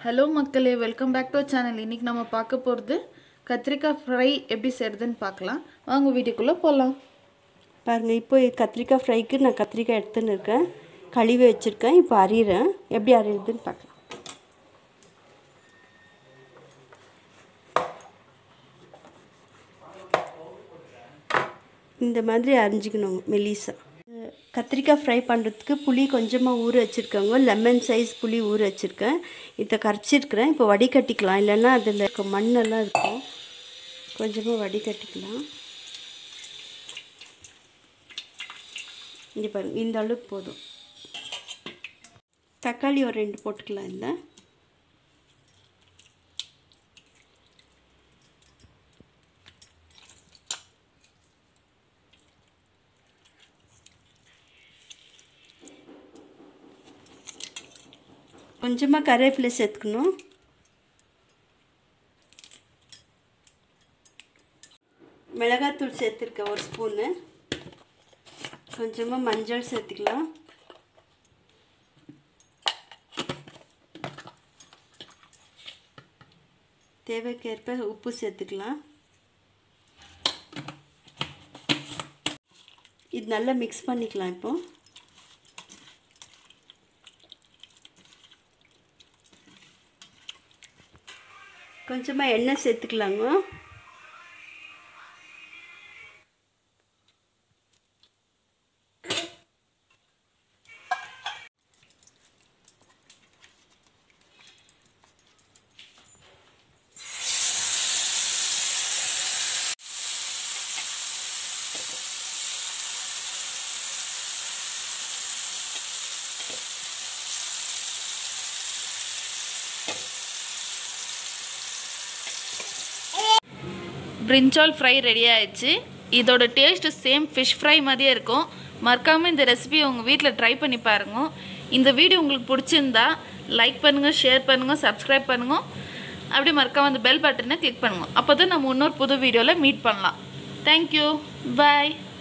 hello மக்களே welcome back to channel இன்றைக்கி நம்ம பார்க்க போகிறது கத்திரிக்காய் ஃப்ரை எப்படி செய்கிறதுன்னு பார்க்கலாம் வாங்க வீடியோக்குள்ளே போகலாம் பாருங்கள் இப்போ கத்திரிக்காய் ஃப்ரைக்கு நான் கத்திரிக்காய் எடுத்துன்னு இருக்கேன் கழுவி வச்சுருக்கேன் இப்போ அரியிறேன் எப்படி அரியுதுன்னு பார்க்கலாம் இந்த மாதிரி அரிஞ்சிக்கணும் மெலிசா கத்திரிக்காய் ஃப்ரை பண்ணுறதுக்கு புளி கொஞ்சமாக ஊற வச்சுருக்கேங்க லெமன் சைஸ் புளி ஊற வச்சுருக்கேன் இதை கரைச்சிருக்கிறேன் இப்போ வடிகட்டிக்கலாம் இல்லைன்னா அதில் இருக்க மண்ணெல்லாம் இருக்கும் கொஞ்சமாக வடிகட்டிக்கலாம் இங்கே பாருங்க இந்த அளவுக்கு போதும் தக்காளி ஒரு ரெண்டு போட்டுக்கலாம் இல்லை கொஞ்சமாக கருவேப்பிலை சேர்த்துக்கணும் மிளகாத்தூள் சேர்த்துருக்கேன் ஒரு ஸ்பூனு கொஞ்சமாக மஞ்சள் சேர்த்துக்கலாம் தேவைக்கேற்ப உப்பு சேர்த்துக்கலாம் இது நல்லா மிக்ஸ் பண்ணிக்கலாம் இப்போ கொஞ்சமாக எண்ணெய் சேர்த்துக்கலாங்க பிரிஞ்சால் ஃப்ரை ரெடி ஆயிடுச்சு இதோட டேஸ்ட்டு சேம் ஃபிஷ் ஃப்ரை மாதிரியே இருக்கும் மறக்காமல் இந்த ரெசிபியை உங்கள் வீட்டில் ட்ரை பண்ணி பாருங்க இந்த வீடியோ உங்களுக்கு பிடிச்சிருந்தா லைக் பண்ணுங்கள் ஷேர் பண்ணுங்கள் சப்ஸ்கிரைப் பண்ணுங்க அப்படியே மறக்காமல் அந்த பெல் பட்டனை கிளிக் பண்ணுங்க அப்போ தான் நம்ம இன்னொரு புது வீடியோவில் மீட் பண்ணலாம் தேங்க்யூ பாய்